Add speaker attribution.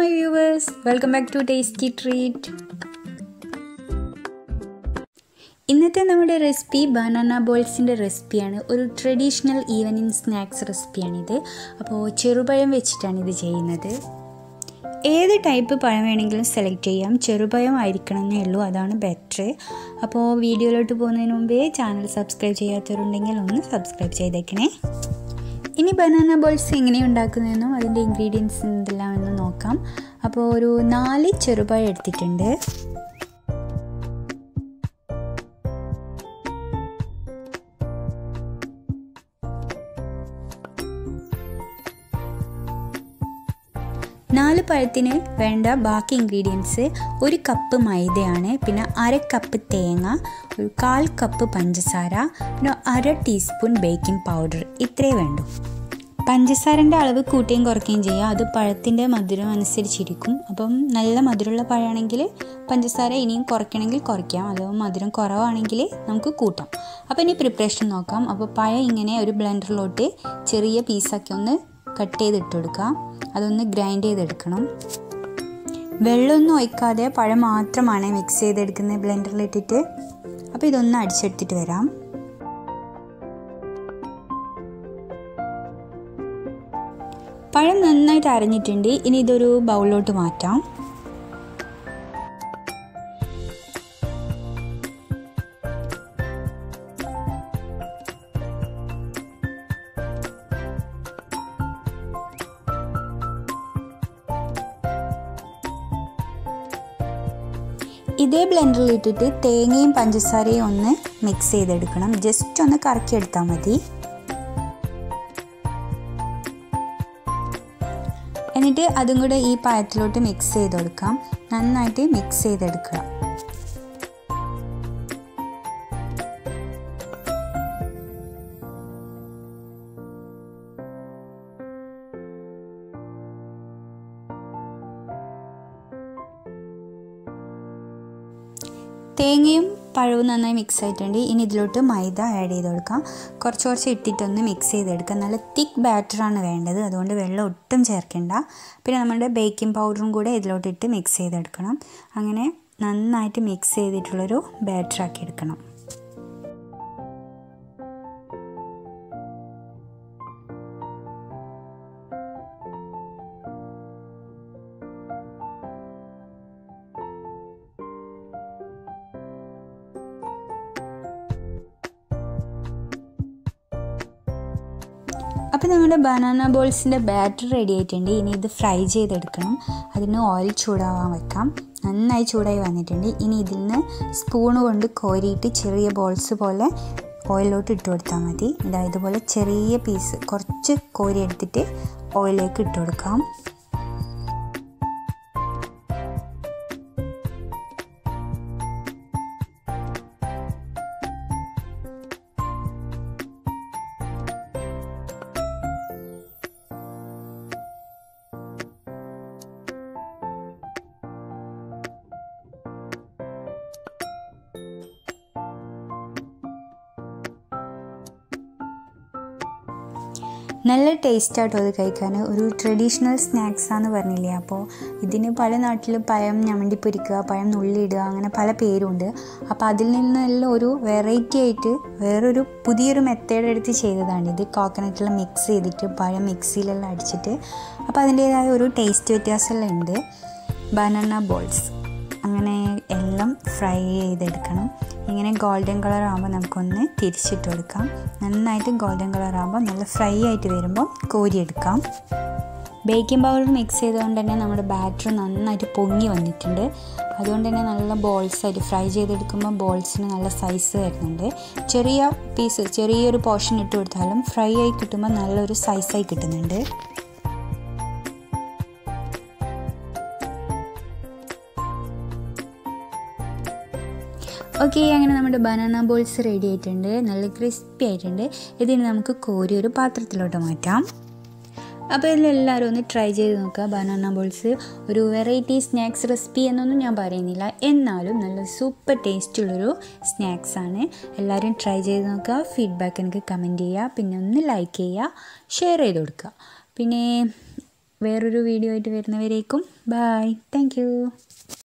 Speaker 1: my viewers welcome back to tasty treat ഇന്നത്തെ നമ്മുടെ recipe banana ബോൾസിൻ്റെ റെസിപ്പിയാണ് ഒരു ട്രഡീഷണൽ ഈവനിങ് സ്നാക്സ് റെസിപ്പിയാണിത് അപ്പോൾ ചെറുപഴം വെച്ചിട്ടാണ് ഇത് ചെയ്യുന്നത് ഏത് ടൈപ്പ് പഴം വേണമെങ്കിലും സെലക്ട് ചെയ്യാം ചെറുപഴം ആയിരിക്കണം എന്നേ ഉള്ളൂ അതാണ് ബെറ്റർ അപ്പോൾ വീഡിയോയിലോട്ട് പോകുന്നതിന് മുമ്പേ ചാനൽ സബ്സ്ക്രൈബ് ചെയ്യാത്തവരുണ്ടെങ്കിൽ ഒന്ന് സബ്സ്ക്രൈബ് ചെയ്തേക്കണേ ഇനി ബനാന ബോൾസ് എങ്ങനെ ഉണ്ടാക്കുന്നതെന്നും അതിൻ്റെ ഇൻഗ്രീഡിയൻസ് എന്തെല്ലാമെന്ന് നോക്കാം അപ്പോൾ ഒരു നാല് ചെറുപഴം എടുത്തിട്ടുണ്ട് നാല് പഴത്തിന് വേണ്ട ബാക്കി ഇൻഗ്രീഡിയൻസ് ഒരു കപ്പ് മൈദയാണ് പിന്നെ അര കപ്പ് തേങ്ങ ഒരു കാൽ കപ്പ് പഞ്ചസാര പിന്നെ അര ടീസ്പൂൺ ബേക്കിംഗ് പൗഡർ ഇത്രേ വേണ്ടു പഞ്ചസാരൻ്റെ അളവ് കൂട്ടുകയും കുറയ്ക്കുകയും ചെയ്യുക അത് പഴത്തിൻ്റെ മധുരം അനുസരിച്ചിരിക്കും അപ്പം നല്ല മധുരമുള്ള പഴമാണെങ്കിൽ പഞ്ചസാര ഇനിയും കുറയ്ക്കണമെങ്കിൽ കുറയ്ക്കാം അഥവാ മധുരം കുറവാണെങ്കിൽ നമുക്ക് കൂട്ടാം അപ്പോൾ ഇനി പ്രിപ്പറേഷൻ നോക്കാം അപ്പോൾ പഴം ഇങ്ങനെ ഒരു ബ്ലെൻഡറിലോട്ട് ചെറിയ പീസാക്കി ഒന്ന് കട്ട് ചെയ്തിട്ട് കൊടുക്കുക അതൊന്ന് ഗ്രൈൻഡ് ചെയ്തെടുക്കണം വെള്ളമൊന്നും ഒഴിക്കാതെ പഴം മാത്രമാണ് മിക്സ് ചെയ്തെടുക്കുന്നത് ബ്ലെൻഡറിലിട്ടിട്ട് അപ്പോൾ ഇതൊന്ന് അടിച്ചെടുത്തിട്ട് വരാം പഴം നന്നായിട്ട് അരഞ്ഞിട്ടുണ്ട് ഇനി ഇതൊരു ബൗളിലോട്ട് മാറ്റാം ഇതേ ബ്ലെൻഡറിൽ ഇട്ടിട്ട് തേങ്ങയും പഞ്ചസാരയും ഒന്ന് മിക്സ് ചെയ്തെടുക്കണം ജസ്റ്റ് ഒന്ന് കറക്കിയെടുത്താൽ മതി എന്നിട്ട് അതും കൂടെ ഈ പഴത്തിലോട്ട് മിക്സ് ചെയ്ത് കൊടുക്കാം നന്നായിട്ട് മിക്സ് ചെയ്തെടുക്കുക തേങ്ങയും പഴവും നന്നായി മിക്സ് ആയിട്ടുണ്ട് ഇനി ഇതിലോട്ട് മൈദ ആഡ് ചെയ്ത് കൊടുക്കാം കുറച്ച് കുറച്ച് ഇട്ടിട്ടൊന്ന് മിക്സ് ചെയ്തെടുക്കാം നല്ല തിക്ക് ബാറ്ററാണ് വേണ്ടത് അതുകൊണ്ട് വെള്ളം ഒട്ടും ചേർക്കേണ്ട പിന്നെ നമ്മുടെ ബേക്കിംഗ് പൗഡറും കൂടെ ഇതിലോട്ട് ഇട്ട് മിക്സ് ചെയ്തെടുക്കണം അങ്ങനെ നന്നായിട്ട് മിക്സ് ചെയ്തിട്ടുള്ളൊരു ബാറ്ററാക്കി എടുക്കണം അപ്പോൾ നമ്മുടെ ബനാന ബോൾസിൻ്റെ ബാറ്റർ റെഡി ആയിട്ടുണ്ട് ഇനി ഇത് ഫ്രൈ ചെയ്തെടുക്കണം അതിന് ഓയിൽ ചൂടാവാൻ വെക്കാം നന്നായി ചൂടായി വന്നിട്ടുണ്ട് ഇനി ഇതിൽ നിന്ന് സ്പൂണ് കൊണ്ട് കോരിയിട്ട് ചെറിയ ബോൾസ് പോലെ ഓയിലോട്ട് ഇട്ട് കൊടുത്താൽ മതി ഇതാ ഇതുപോലെ ചെറിയ പീസ് കുറച്ച് കോരി എടുത്തിട്ട് ഓയിലേക്ക് ഇട്ട് കൊടുക്കാം നല്ല ടേസ്റ്റാട്ടോ അത് കഴിക്കാൻ ഒരു ട്രഡീഷണൽ സ്നാക്സ് ആണെന്ന് പറഞ്ഞില്ലേ അപ്പോൾ ഇതിന് പല നാട്ടിലും പഴം ഞമണ്ടി പൊരിക്കുക പഴം നുള്ളിയിടുക അങ്ങനെ പല പേരുണ്ട് അപ്പോൾ അതിൽ നിന്നെല്ലാം ഒരു വെറൈറ്റി ആയിട്ട് വേറൊരു പുതിയൊരു മെത്തേഡ് എടുത്ത് ചെയ്തതാണ് ഇത് കോക്കനട്ടിൽ മിക്സ് ചെയ്തിട്ട് പഴം മിക്സിയിലെല്ലാം അടിച്ചിട്ട് അപ്പോൾ അതിൻ്റേതായ ഒരു ടേസ്റ്റ് വ്യത്യാസമെല്ലാം ഉണ്ട് ബനാന ബോൾസ് അങ്ങനെ എല്ലാം ഫ്രൈ ചെയ്തെടുക്കണം ഇങ്ങനെ ഗോൾഡൻ കളർ ആകുമ്പോൾ നമുക്കൊന്ന് തിരിച്ചിട്ട് കൊടുക്കാം നന്നായിട്ട് ഗോൾഡൻ കളർ ആകുമ്പോൾ നല്ല ഫ്രൈ ആയിട്ട് വരുമ്പോൾ കോരിയെടുക്കാം ബേക്കിംഗ് പൗഡർ മിക്സ് ചെയ്തുകൊണ്ട് തന്നെ നമ്മുടെ ബാറ്റർ നന്നായിട്ട് പൊങ്ങി വന്നിട്ടുണ്ട് അതുകൊണ്ട് തന്നെ നല്ല ബോൾസ് ആയിട്ട് ഫ്രൈ ചെയ്തെടുക്കുമ്പോൾ ബോൾസിന് നല്ല സൈസ് വരുന്നുണ്ട് ചെറിയ പീസ് ചെറിയൊരു പോർഷൻ ഇട്ട് കൊടുത്താലും ഫ്രൈ ആയി കിട്ടുമ്പോൾ നല്ലൊരു സൈസായി കിട്ടുന്നുണ്ട് ഓക്കെ അങ്ങനെ നമ്മുടെ ബനാന ബോൾസ് റെഡി ആയിട്ടുണ്ട് നല്ല ക്രിസ്പി ആയിട്ടുണ്ട് ഇതിന് നമുക്ക് കോരി ഒരു പാത്രത്തിലോട്ട് മാറ്റാം അപ്പോൾ ഇതിലെല്ലാവരും ഒന്ന് ട്രൈ ചെയ്ത് നോക്കുക ബനാന ബോൾസ് ഒരു വെറൈറ്റി സ്നാക്സ് റെസിപ്പി എന്നൊന്നും ഞാൻ പറയുന്നില്ല എന്നാലും നല്ല സൂപ്പർ ടേസ്റ്റുള്ളൊരു സ്നാക്സാണ് എല്ലാവരും ട്രൈ ചെയ്ത് നോക്കുക ഫീഡ്ബാക്ക് എനിക്ക് കമൻറ്റ് ചെയ്യുക പിന്നെ ഒന്ന് ലൈക്ക് ചെയ്യുക ഷെയർ ചെയ്ത് കൊടുക്കുക പിന്നെ വേറൊരു വീഡിയോ ആയിട്ട് വരുന്നവരേക്കും ബായ് താങ്ക്